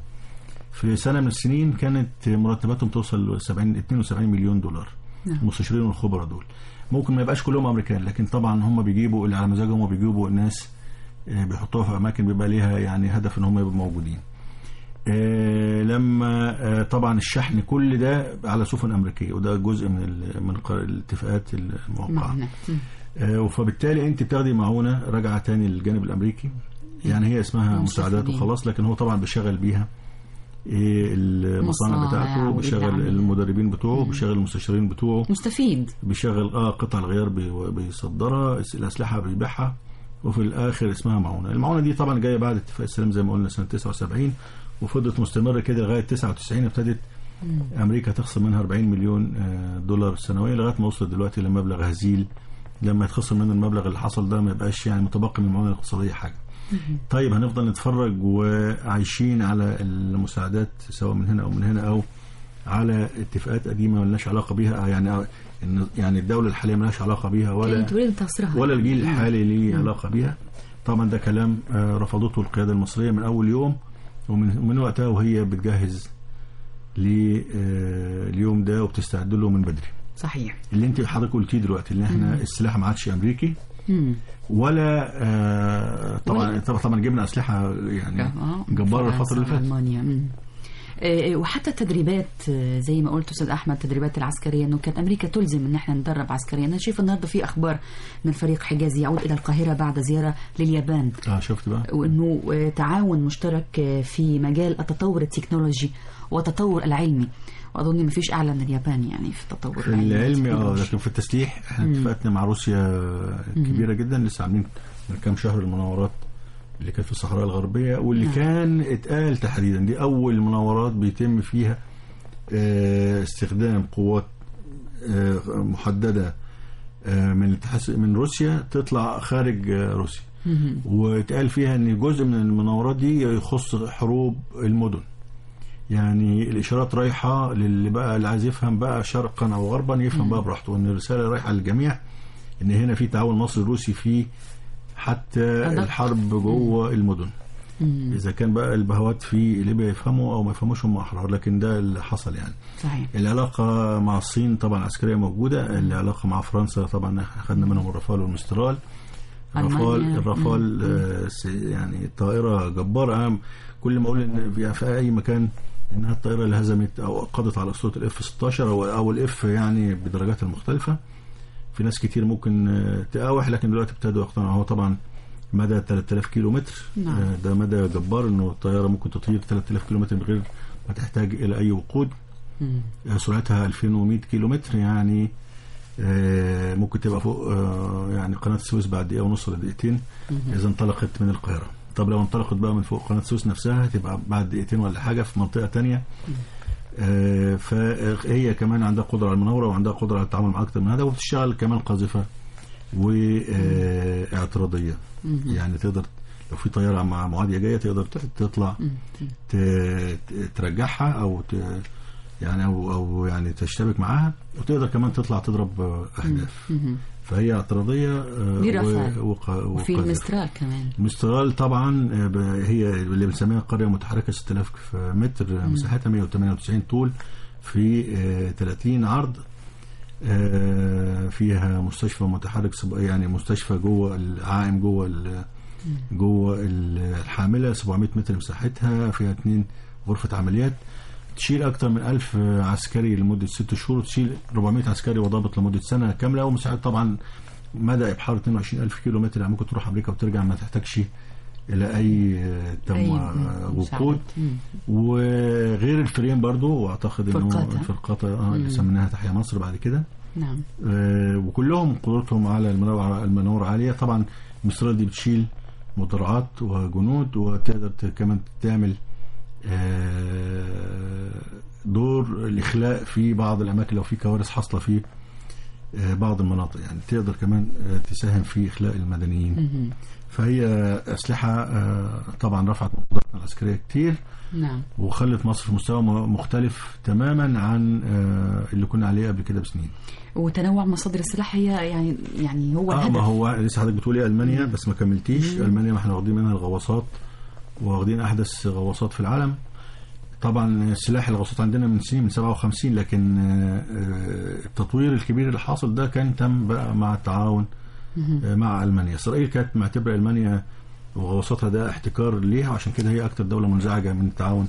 S3: في سنه من السنين كانت مرتباتهم توصل ل 70 72 مليون دولار
S2: نعم.
S3: المستشارين والخبراء دول ممكن ما يبقاش كلهم امريكان لكن طبعا هم بيجيبوا اللي على مزاجهم وبيجيبوا الناس آه، بيحطوها في اماكن بيبقى ليها يعني هدف ان هم يبقوا موجودين آه، لما آه، طبعا الشحن كل ده على سفن امريكيه وده جزء من ال- من ق- الاتفاقات الموقعه
S2: معنا مم.
S3: آه، فبالتالي انت بتاخدي معونه راجعه تاني للجانب الامريكي يعني هي اسمها
S2: مم.
S3: مساعدات
S2: مستفيدين.
S3: وخلاص لكن هو طبعا بيشغل بيها إيه المصانع
S2: مصانع
S3: بتاعته بيشغل
S2: والعمل.
S3: المدربين بتوعه بيشغل المستشارين بتوعه
S2: مستفيد
S3: بيشغل اه قطع الغيار بي- بيصدرها الاسلحه بيبيعها وفي الاخر اسمها معونه المعونه دي طبعا جايه بعد اتفاق السلام زي ما قلنا سنه 79 وفضلت مستمره كده لغايه 99 ابتدت امريكا تخصم منها 40 مليون آه، دولار سنويا لغايه ما وصلت دلوقتي لمبلغ هزيل لما يتخصم من المبلغ اللي حصل ده ما يبقاش يعني متبقي من المعونه الاقتصاديه حاجه طيب هنفضل نتفرج وعايشين على المساعدات سواء من هنا او من هنا او على اتفاقات قديمه ملناش علاقه بيها يعني إن- يعني الدوله الحاليه ملهاش علاقه بيها ولا
S2: كانت تريد تصرها
S3: ولا الجيل الحالي ليه علاقه بيها طبعا ده كلام آه، رفضته القياده المصريه من اول يوم ومن من وقتها وهي بتجهز لليوم ده وبتستعد له من بدري
S2: صحيح
S3: اللي انت حضرتك قلتيه دلوقتي ان احنا السلاح ما عادش امريكي
S2: مم.
S3: ولا آه طبعا طبعا طبعا جبنا اسلحه يعني
S2: آه،
S3: جباره
S2: فرنسا
S3: الفتره اللي فاتت
S2: وألمانيا مم. آه، وحتى التدريبات آه، زي ما قلت استاذ احمد التدريبات العسكريه انه كانت امريكا تلزم ان احنا ندرب عسكريا انا شايف النهارده في اخبار ان الفريق حجازي يعود الى القاهره بعد زياره لليابان
S3: اه شفت بقى
S2: وانه آه، تعاون مشترك آه، في مجال التطور التكنولوجي والتطور العلمي واظن ما فيش اعلى من اليابان يعني في التطور
S3: في العلمي اه
S2: والتكنولوجي.
S3: لكن في التسليح احنا اتفقنا مع روسيا كبيره جدا لسه عاملين من كام شهر المناورات اللي كانت في الصحراء الغربيه واللي
S2: نعم.
S3: كان اتقال تحديدا دي اول مناورات بيتم فيها آه، استخدام قوات آه، محدده آه، من الاتحاد من روسيا تطلع خارج آه، روسيا
S2: مهم.
S3: واتقال فيها ان جزء من المناورات دي يخص حروب المدن يعني الاشارات رايحه للي بقى اللي عايز يفهم بقى شرقا او غربا يفهم بقى براحته وان الرساله رايحه للجميع ان هنا في تعاون مصري روسي في حتى
S2: أدق.
S3: الحرب جوه المدن
S2: مم.
S3: اذا كان بقى البهوات في ليبيا يفهموا او ما يفهموش هم احرار لكن ده اللي حصل يعني
S2: صحيح
S3: العلاقة مع الصين طبعا عسكرية موجودة العلاقة مع فرنسا طبعا احنا خدنا منهم الرافال والمسترال الرافال
S2: ألمانيا.
S3: الرافال آه، س- يعني طائرة جبارة أنا كل ما أقول إن في- في أي مكان إنها الطائرة اللي هزمت أو قضت على أسطورة الاف 16 أو أو الاف يعني بدرجات المختلفة في ناس كتير ممكن آه، تقاوح لكن دلوقتي ابتدوا يقتنعوا هو طبعا مدى 3000 كيلو متر
S2: نعم.
S3: آه، ده مدى جبار انه الطياره ممكن تطير 3000 كيلو متر من غير ما تحتاج الى اي وقود
S2: مم.
S3: آه، سرعتها 2100 كيلو متر يعني آه، ممكن تبقى فوق آه، يعني قناة السويس بعد دقيقة ونص ولا دقيقتين إذا انطلقت من القاهرة طب لو انطلقت بقى من فوق قناة السويس نفسها تبقى بعد دقيقتين ولا حاجة في منطقة تانية آه، فهي كمان عندها قدرة على المناورة وعندها قدرة على التعامل مع أكثر من هذا وبتشتغل كمان قاذفة واعتراضية يعني تقدر لو في طيارة مع معادية جاية تقدر تطلع ت- ت- ترجعها أو ت... يعني او او يعني تشتبك معاها وتقدر كمان تطلع تضرب آه، اهداف
S2: مهم.
S3: فهي اعتراضيه آه،
S2: دي
S3: و-
S2: رافال.
S3: وق-
S2: وفي
S3: وقذف.
S2: المسترال كمان
S3: المسترال طبعا آه، ب- هي اللي بنسميها قريه متحركه 6000 متر آه، مساحتها 198 طول في آه، 30 عرض آه، فيها مستشفى متحرك سب- يعني مستشفى جوه العائم جوه ال- جوه ال- الحامله 700 متر مساحتها فيها اثنين غرفه عمليات تشيل اكثر من 1000 عسكري لمده ست شهور تشيل 400 عسكري وضابط لمده سنه كامله ومساحه طبعا مدى ابحار 22000 كيلو متر يعني ممكن تروح امريكا وترجع ما تحتاجش الى اي تم
S2: أي
S3: وقود
S2: مساعدات. مم.
S3: وغير الفريم برضو واعتقد انه
S2: فرقاتا.
S3: فرقاتا اه اللي سميناها تحيا مصر بعد كده
S2: نعم
S3: آه، وكلهم قدرتهم على المنور المنور عاليه طبعا المسترال دي بتشيل مدرعات وجنود وتقدر ت- كمان تعمل آه، دور الاخلاء في بعض الاماكن لو في كوارث حاصله في آه، بعض المناطق يعني تقدر كمان آه، تساهم في اخلاء المدنيين
S2: مهم.
S3: فهي اسلحه آه، طبعا رفعت من قدرتنا العسكريه كتير
S2: نعم
S3: وخلت مصر في مستوى م- مختلف تماما عن آه، اللي كنا عليه قبل كده بسنين
S2: وتنوع مصادر السلاح هي يعني يعني هو
S3: اه ما
S2: الهدف
S3: هو لسه حضرتك بتقولي المانيا بس ما كملتيش المانيا ما احنا واخدين منها الغواصات واخدين احدث غواصات في العالم طبعا سلاح الغواصات عندنا من سنين من 57 لكن آه، آه، التطوير الكبير اللي حاصل ده كان تم بقى مع التعاون آه، مع المانيا اسرائيل كانت معتبره المانيا وغواصاتها ده احتكار ليها وعشان كده هي اكتر دوله منزعجه من التعاون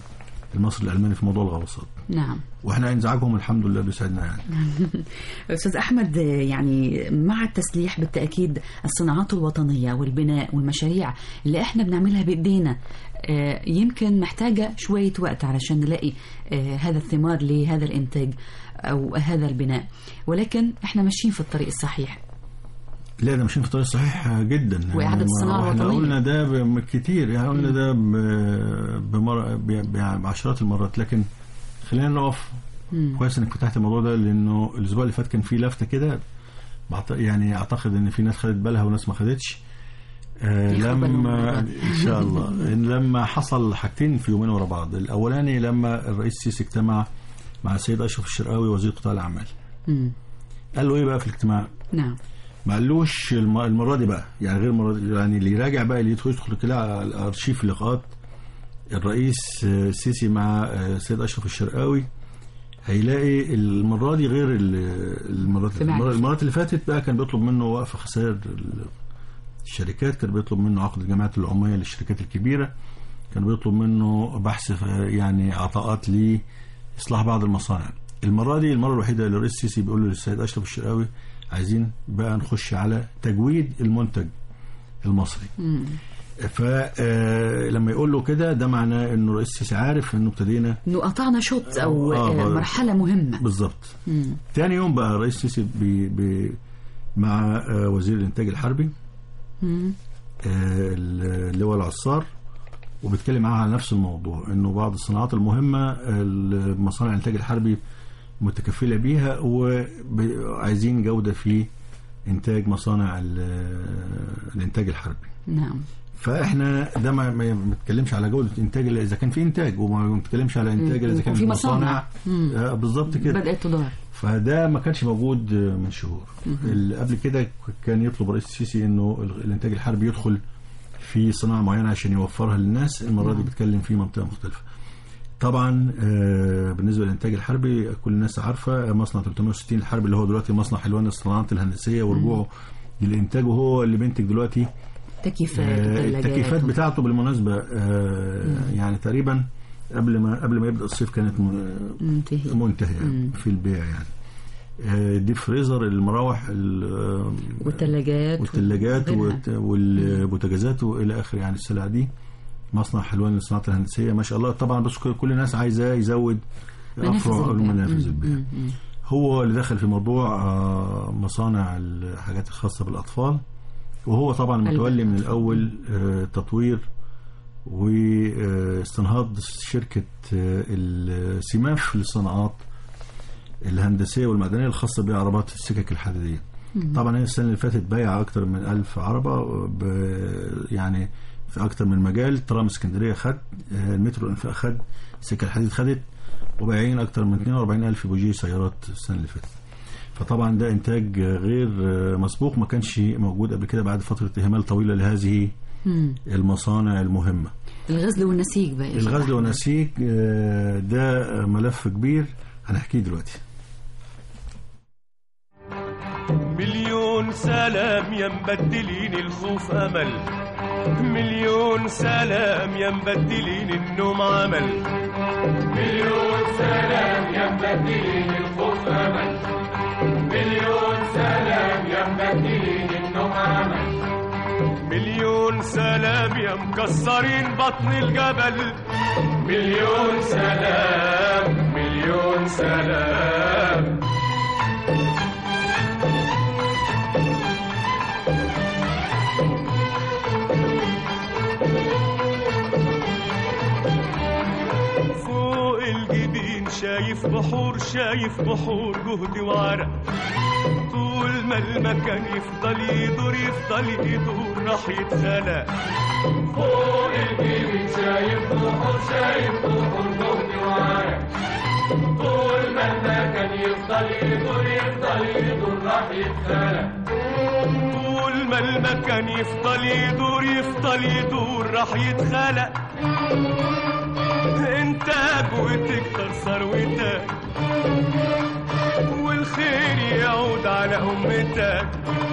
S3: المصري الالماني في موضوع الغواصات
S2: نعم
S3: واحنا انزعاجهم الحمد لله بيساعدنا يعني
S2: أستاذ أحمد يعني مع التسليح بالتأكيد الصناعات الوطنية والبناء والمشاريع اللي إحنا بنعملها بإيدينا آه، يمكن محتاجة شوية وقت علشان نلاقي آه، هذا الثمار لهذا الإنتاج أو هذا البناء ولكن إحنا ماشيين في الطريق الصحيح
S3: لا ده ماشيين في الطريق الصحيح جدا يعني
S2: وإعادة الصناعة
S3: احنا
S2: الوطنية.
S3: قلنا ده ب- كتير يعني قلنا ده ب- بمر... ب- بعشرات المرات لكن خلينا نقف
S2: مم.
S3: كويس انك فتحت الموضوع ده لانه الاسبوع اللي فات كان في لفته كده بعت- يعني اعتقد ان في ناس خدت بالها وناس ما خدتش آه
S2: ياخد بالهم من
S3: لما
S2: الموضوع.
S3: ان شاء الله إن لما حصل حاجتين في يومين ورا بعض الاولاني لما الرئيس السيسي اجتمع مع السيد اشرف الشرقاوي وزير قطاع الاعمال
S2: مم.
S3: قال له ايه بقى في الاجتماع
S2: نعم
S3: ما قالوش الم- المره دي بقى يعني غير المره دي يعني اللي يراجع بقى اللي يدخل يدخل كده على الارشيف اللقاءات الرئيس آه، السيسي مع آه، السيد اشرف الشرقاوي هيلاقي المره دي غير ال- المرات
S2: سمعت.
S3: المرات المرات اللي فاتت بقى كان بيطلب منه وقف خسائر ال- الشركات كان بيطلب منه عقد الجماعات العموميه للشركات الكبيره كان بيطلب منه بحث آه، يعني عطاءات لاصلاح بعض المصانع المره دي المره الوحيده اللي الرئيس السيسي بيقول له للسيد اشرف الشرقاوي عايزين بقى نخش على تجويد المنتج المصري
S2: مم.
S3: فلما يقول له كده ده معناه انه الرئيس السيسي عارف انه ابتدينا
S2: إنه قطعنا شوط أو
S3: آه،
S2: آه،
S3: بقى-
S2: مرحلة مهمة
S3: بالظبط
S2: مم.
S3: تاني يوم بقى الرئيس السيسي بي بي مع آه، وزير الانتاج الحربي
S2: مم.
S3: آه، اللواء العصار وبيتكلم معاه على نفس الموضوع انه بعض الصناعات المهمه مصانع الانتاج الحربي متكفله بيها وعايزين جوده في انتاج مصانع ال- الانتاج الحربي
S2: نعم
S3: فاحنا ده ما ما بنتكلمش على جوده انتاج الا اذا كان في انتاج وما بنتكلمش على انتاج الا اذا كان
S2: وفي
S3: في
S2: مصانع.
S3: مصانع آه، بالظبط كده
S2: بدأت تدار
S3: فده ما كانش موجود من شهور اللي قبل كده كان يطلب الرئيس السيسي انه ال- الانتاج الحربي يدخل في صناعه معينه عشان يوفرها للناس المره دي بيتكلم في منطقه مختلفه طبعا آه، بالنسبه للانتاج الحربي كل الناس عارفه مصنع 360 الحربي اللي هو دلوقتي مصنع حلوان للصناعات الهندسيه ورجوعه للانتاج وهو اللي بينتج دلوقتي
S2: تكييفات
S3: آه،
S2: وثلاجات
S3: التكييفات بتاعته بالمناسبه آه، يعني تقريبا قبل ما قبل ما يبدا الصيف كانت م-
S2: منتهي
S3: منتهية في البيع يعني آه، ديب فريزر المراوح ال- آه،
S2: والثلاجات
S3: والثلاجات
S2: وغيرها.
S3: والت- والبوتاجازات والى اخره يعني السلع دي مصنع حلوان للصناعات الهندسيه ما شاء الله طبعا بس كل كل الناس عايزاه يزود
S2: منافذ
S3: افرع
S2: البيع.
S3: منافذ
S2: مم،
S3: البيع
S2: مم، مم.
S3: هو اللي دخل في موضوع آه، مصانع الحاجات الخاصه بالاطفال وهو طبعا متولي من الاول آه، تطوير واستنهاض شركه آه، السماف للصناعات الهندسيه والمعدنيه الخاصه بعربات السكك الحديديه طبعا هي السنه اللي فاتت بايعه اكتر من ألف عربه ب يعني في اكتر من مجال ترام اسكندريه خد آه، المترو الانفاق خد السكه الحديد خدت وبايعين اكتر من 42 الف بوجي سيارات السنه اللي فاتت فطبعا ده انتاج غير مسبوق ما كانش موجود قبل كده بعد فتره اهمال طويله لهذه
S2: مم.
S3: المصانع المهمه
S2: الغزل والنسيج بقى يا شيخ
S3: الغزل
S2: أحمد.
S3: والنسيج آه، ده ملف كبير هنحكيه دلوقتي
S4: مليون سلام يا مبدلين الخوف امل مليون سلام يا مبدلين النوم عمل مليون سلام يا مبدلين الخوف امل مليون سلام يا مبدلين النوم عمل مليون سلام يا مكسرين بطن الجبل مليون سلام مليون سلام فوق الجبين شايف بحور شايف بحور جهد وعرق طول ما المكان يفضل يدور يفضل يدور راح يتخلق فوق الجبين شايف بحور شايف بحور جهد وعرق طول ما المكان يفضل يدور يفضل يدور راح يتخلق طول ما المكان يفضل يدور يفضل يدور راح يتخلق انتاج وتكتر ثروتك والخير يعود على امتك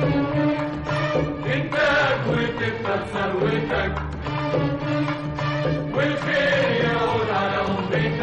S4: انتاج وتكتر ثروتك والخير يعود على امتك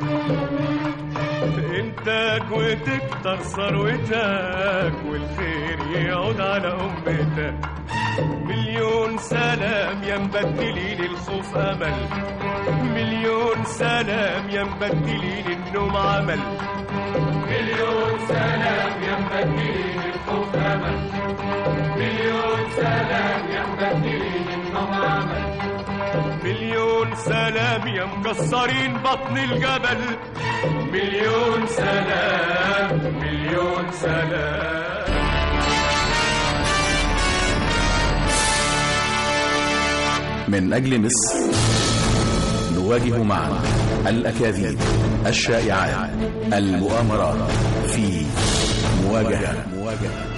S4: انتاج وتكتر ثروتك والخير يعود على امتك مليون سلام يا مبدلين الخوف امل مليون سلام يا مبدلين النوم عمل مليون سلام يا مبدلين الخوف امل مليون سلام يا مبدلين النوم عمل مليون سلام يا مكسرين بطن الجبل مليون سلام مليون سلام
S1: من أجل مصر نواجه معا الأكاذيب الشائعات المؤامرات في مواجهة مواجهة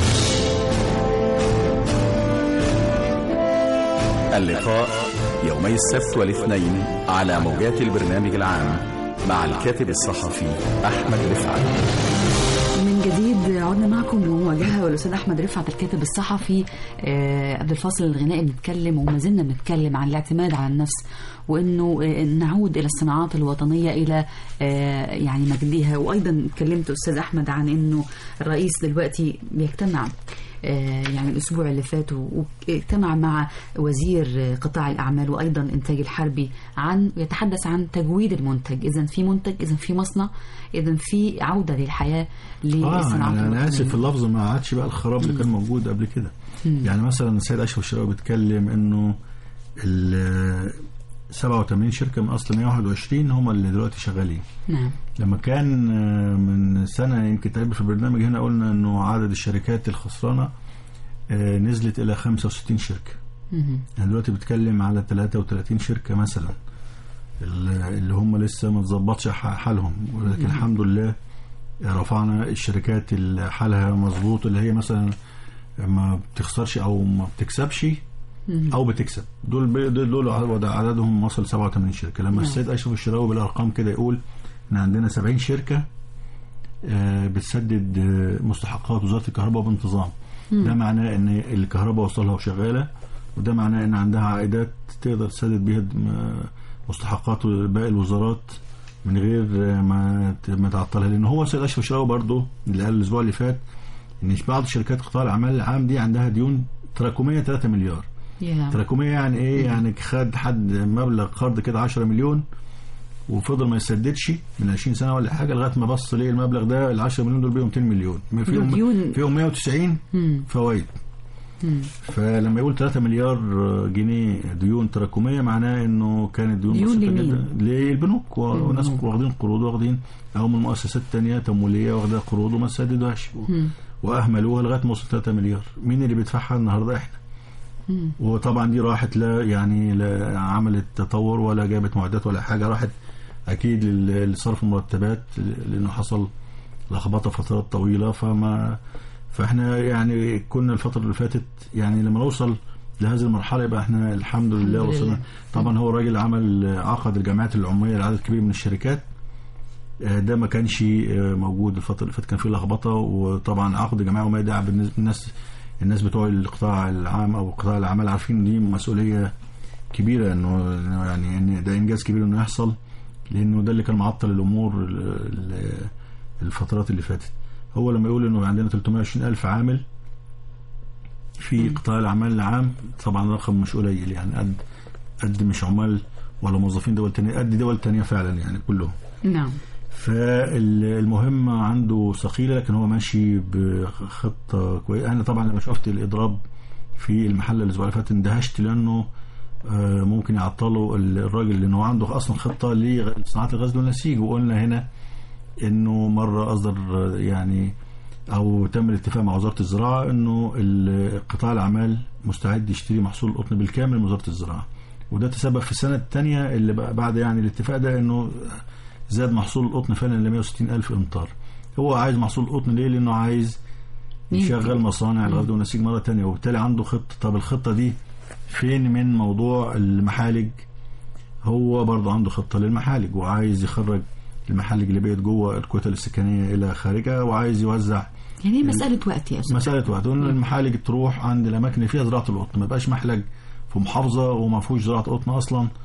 S1: اللقاء يومي السبت والاثنين على موجات البرنامج العام مع الكاتب الصحفي أحمد رفعت
S2: من جديد عدنا معكم ومواجهه والاستاذ احمد رفعت الكاتب الصحفي آه، قبل الفاصل الغنائي بنتكلم وما زلنا بنتكلم عن الاعتماد على النفس وانه آه، نعود الى الصناعات الوطنيه الى آه، يعني مجدها وايضا اتكلمت استاذ احمد عن انه الرئيس دلوقتي بيجتمع آه، يعني الاسبوع اللي فات واجتمع مع وزير قطاع الاعمال وايضا انتاج الحربي عن يتحدث عن تجويد المنتج اذا في منتج اذا في مصنع اذا في عوده للحياه
S3: اه
S2: للصناعات
S3: انا, أنا اسف في
S2: الوطنية.
S3: اللفظ ما عادش بقى الخراب اللي كان موجود قبل كده يعني مثلا السيد اشرف الشراوي بيتكلم انه ال 87 شركه من اصل 121 هم اللي دلوقتي شغالين
S2: نعم
S3: لما كان آه، من سنه يمكن تقريبا في البرنامج هنا قلنا انه عدد الشركات الخسرانه آه، نزلت الى 65 شركه
S2: مهم.
S3: يعني دلوقتي بتكلم على 33 شركه مثلا ال- اللي هم لسه ما تظبطش ح- حالهم ولكن الحمد لله رفعنا الشركات اللي حالها مظبوط اللي هي مثلا ما بتخسرش او ما بتكسبش او بتكسب دول بي- دول دول عدد- عددهم وصل 87 شركه لما السيد اشرف الشراوي بالارقام كده يقول ان عندنا 70 شركه آه، بتسدد آه، مستحقات وزاره الكهرباء بانتظام ده معناه ان الكهرباء وصلها وشغاله وده معناه ان عندها عائدات تقدر تسدد بيها م- مستحقات باقي الوزارات من غير آه، ما ت- ما تعطلها لان هو السيد اشرف الشراوي برضه اللي قال الاسبوع اللي فات ان بعض شركات قطاع الاعمال العام دي عندها ديون تراكميه 3 مليار
S2: يا
S3: تراكميه يعني ايه يعني خد حد مبلغ قرض كده 10 مليون وفضل ما يسددش من 20 سنه ولا حاجه لغايه ما بص ليه المبلغ ده ال 10 مليون دول بيهم 200 مليون ما فيهم
S2: ديون.
S3: فيهم 190
S2: مم.
S3: فوائد
S2: مم.
S3: فلما يقول 3 مليار جنيه ديون تراكميه معناه انه كانت ديون
S2: ديون
S3: بسيطه
S2: لمين؟
S3: جدا للبنوك و- وناس
S2: البنوك.
S3: واخدين قروض واخدين او من مؤسسات تانية تمويليه واخده قروض وما سددوهاش واهملوها لغايه ما وصلت 3 مليار مين اللي بيدفعها النهارده احنا
S2: مم.
S3: وطبعا دي راحت لا يعني لا عملت تطور ولا جابت معدات ولا حاجه راحت اكيد لل- لصرف المرتبات لانه حصل لخبطه فترات طويله فما فاحنا يعني كنا الفتره اللي فاتت يعني لما نوصل لهذه المرحله يبقى احنا الحمد لله
S2: الحمد
S3: وصلنا
S2: لله.
S3: طبعا هو الراجل عمل عقد الجمعيات العموميه لعدد كبير من الشركات آه، ده ما كانش آه، موجود الفتره اللي فاتت كان فيه لخبطه وطبعا عقد الجمعيه العموميه ده بالنسبه للناس الناس بتوع القطاع العام او قطاع الاعمال عارفين ان دي مسؤوليه كبيره انه إنه يعني ان ده انجاز كبير انه يحصل لانه ده اللي كان معطل الامور ال- ال- الفترات اللي فاتت هو لما يقول انه عندنا 320 الف عامل في قطاع الاعمال العام طبعا رقم مش قليل يعني قد قد مش عمال ولا موظفين دول تانية قد دول تانية فعلا يعني كلهم
S2: نعم
S3: فالمهم عنده ثقيله لكن هو ماشي بخطه كويسه انا طبعا لما شفت الاضراب في المحل الاسبوع اللي فات اندهشت لانه آه، ممكن يعطلوا الراجل لانه عنده اصلا خطه لصناعه الغزل والنسيج وقلنا هنا انه مره اصدر آه، يعني او تم الاتفاق مع وزاره الزراعه انه ال- قطاع الاعمال مستعد يشتري محصول القطن بالكامل من وزاره الزراعه وده تسبب في السنه الثانيه اللي بقى بعد يعني الاتفاق ده انه زاد محصول القطن فعلا ل 160 الف امتار هو عايز محصول القطن ليه لانه عايز يشغل مصانع الغزل والنسيج مره تانية وبالتالي عنده خطه طب الخطه دي فين من موضوع المحالج هو برضه عنده خطه للمحالج وعايز يخرج المحالج اللي بقت جوه الكتل السكنيه الى خارجها وعايز يوزع
S2: يعني مساله وقت يا استاذ
S3: مساله وقت وان المحالج تروح عند الاماكن اللي فيها زراعه القطن ما يبقاش محلج في محافظه وما فيهوش زراعه قطن اصلا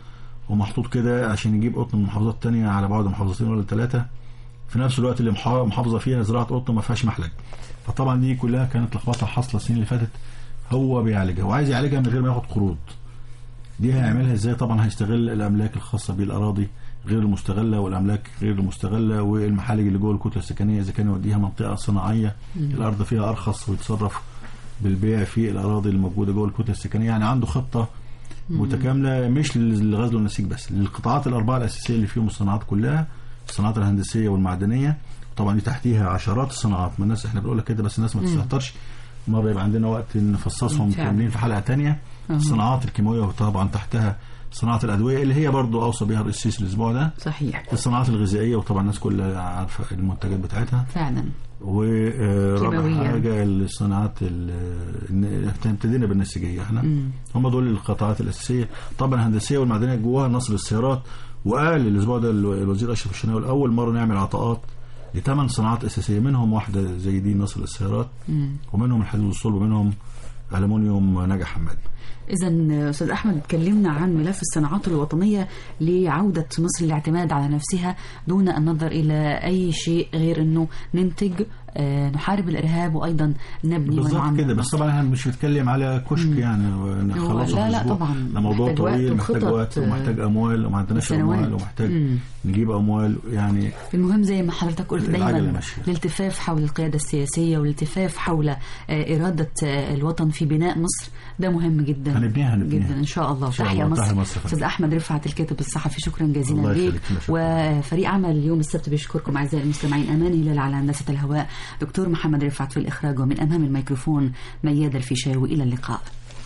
S3: ومحطوط كده عشان يجيب قطن من محافظات تانية على بعد محافظتين ولا ثلاثة في نفس الوقت اللي محا- محافظة فيها زراعة قطن ما فيهاش محلج فطبعا دي كلها كانت لخبطة حاصلة السنين اللي فاتت هو بيعالجها وعايز يعالجها من غير ما ياخد قروض دي هيعملها ازاي طبعا هيستغل الاملاك الخاصه بالاراضي غير المستغله والاملاك غير المستغله والمحالج اللي جوه الكتله السكنيه اذا كان يوديها منطقه صناعيه الارض فيها ارخص ويتصرف بالبيع في الاراضي الموجوده جوه الكتله السكنيه يعني عنده خطه متكامله مش للغزل والنسيج بس للقطاعات الاربعه الاساسيه اللي فيهم الصناعات كلها الصناعات الهندسيه والمعدنيه طبعا دي تحتيها عشرات الصناعات ما الناس احنا بنقولها كده بس الناس ما تستهترش مره يبقى عندنا وقت نفصصهم
S2: فعلا.
S3: كاملين في حلقه تانية
S2: أها.
S3: الصناعات الكيماويه وطبعا تحتها صناعه الادويه اللي هي برضو اوصى بها الرئيس السيسي الاسبوع ده
S2: صحيح
S3: الصناعات الغذائيه وطبعا الناس كلها عارفه المنتجات بتاعتها
S2: فعلا
S3: ورابع
S2: كيماوية.
S3: حاجه الصناعات ال- الن- ابتدينا بالنسيجيه احنا
S2: مم.
S3: هم دول القطاعات الاساسيه طبعا الهندسيه والمعدنيه جواها نصر السيارات وقال الاسبوع ده الو- الوزير اشرف الشناوي اول مره نعمل عطاءات لثمان صناعات اساسيه منهم واحده زي دي نصر السيارات
S2: مم.
S3: ومنهم الحديد والصلب ومنهم المونيوم نجا حمادي
S2: إذا أستاذ أحمد اتكلمنا عن ملف الصناعات الوطنية لعودة مصر للاعتماد على نفسها دون النظر إلى أي شيء غير أنه ننتج آه، نحارب الإرهاب وأيضا نبني
S3: بالظبط
S2: ونعمر
S3: كده بس
S2: مصر.
S3: طبعا احنا مش بنتكلم على كشك يعني ونخلصه
S2: لا،
S3: في
S2: لا
S3: أسبوع.
S2: طبعا.
S3: ده موضوع
S2: محتاج وقت
S3: طويل محتاج
S2: وخطط،
S3: وقت ومحتاج اموال وما عندناش
S2: وسنوات.
S3: اموال ومحتاج
S2: مم.
S3: نجيب اموال يعني
S2: المهم زي ما حضرتك قلت
S3: العجلة
S2: دايما
S3: ماشية.
S2: الالتفاف حول القيادة السياسية والالتفاف حول آه، إرادة آه، الوطن في بناء مصر ده مهم جدا
S3: هنبنيها- هنبنيها.
S2: جدا إن شاء الله
S3: إن شاء
S2: تحيا
S3: الله، تحيا
S2: مصر
S3: مصر.
S2: أستاذ أحمد رفعت الكاتب الصحفي شكرا جزيلا
S3: الله
S2: ليك
S3: يخليك، شكرا.
S2: وفريق عمل يوم السبت بيشكركم أعزائي المستمعين أمان هلال على هندسة الهواء دكتور محمد رفعت في الإخراج ومن أمام الميكروفون ميادة الفيشاوي إلى اللقاء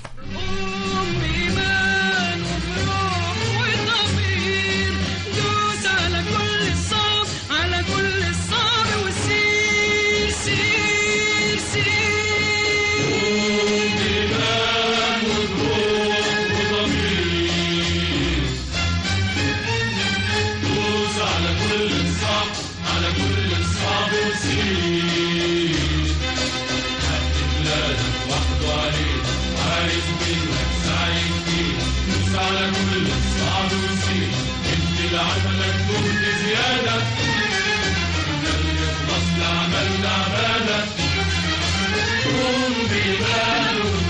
S7: إيمان وفروح وضمير دوس على كل الصعب على كل الصعب وسير سير سير
S4: دوس على كل الصعب على كل الصعب وسير حق بلادك وحده عليك عايز منك سعي كتير دوس على كل الصعب وسير انت لعملك جهد زيادة ده اللي خلص لعملنا عبادة قوم بإيمان